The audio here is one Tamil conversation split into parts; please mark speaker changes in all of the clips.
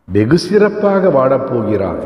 Speaker 1: வெகு சிறப்பாக வாழப்போகிறாய்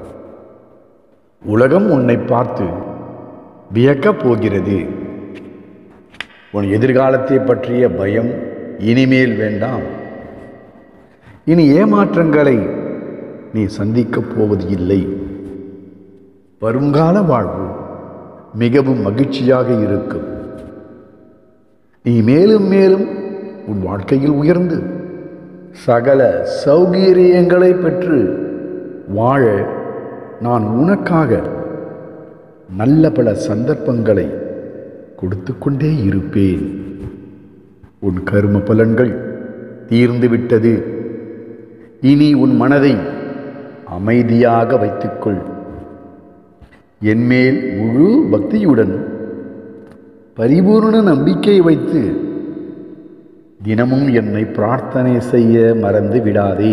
Speaker 1: உலகம் உன்னை பார்த்து வியக்கப் போகிறது உன் எதிர்காலத்தை பற்றிய பயம் இனிமேல் வேண்டாம் இனி ஏமாற்றங்களை நீ சந்திக்கப் போவது இல்லை வருங்கால வாழ்வு மிகவும் மகிழ்ச்சியாக இருக்கும் நீ மேலும் மேலும் உன் வாழ்க்கையில் உயர்ந்து சகல சௌகரியங்களை பெற்று வாழ நான் உனக்காக நல்ல பல சந்தர்ப்பங்களை கொடுத்து கொண்டே இருப்பேன் உன் கரும பலன்கள் தீர்ந்து விட்டது இனி உன் மனதை அமைதியாக வைத்துக்கொள் என்மேல் முழு பக்தியுடன் பரிபூர்ண நம்பிக்கை வைத்து தினமும் என்னை பிரார்த்தனை செய்ய மறந்து விடாதே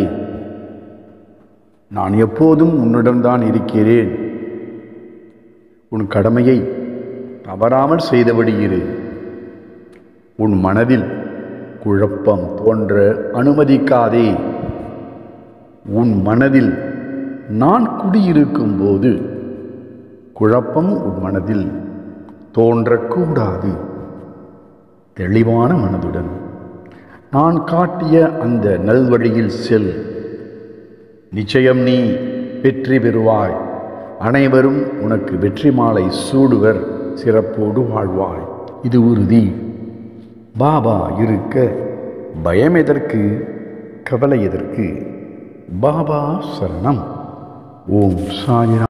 Speaker 1: நான் எப்போதும் உன்னுடன் தான் இருக்கிறேன் உன் கடமையை தவறாமல் செய்தபடி இரு உன் மனதில் குழப்பம் தோன்ற அனுமதிக்காதே உன் மனதில் நான் குடியிருக்கும் போது குழப்பம் உன் மனதில் தோன்றக்கூடாது தெளிவான மனதுடன் நான் காட்டிய அந்த நல்வழியில் செல் நிச்சயம் நீ வெற்றி பெறுவாய் அனைவரும் உனக்கு வெற்றி மாலை சூடுவர் சிறப்போடு வாழ்வாய் இது உறுதி பாபா இருக்க பயம் எதற்கு கவலை எதற்கு பாபா சரணம் ஓம் சாயிராம்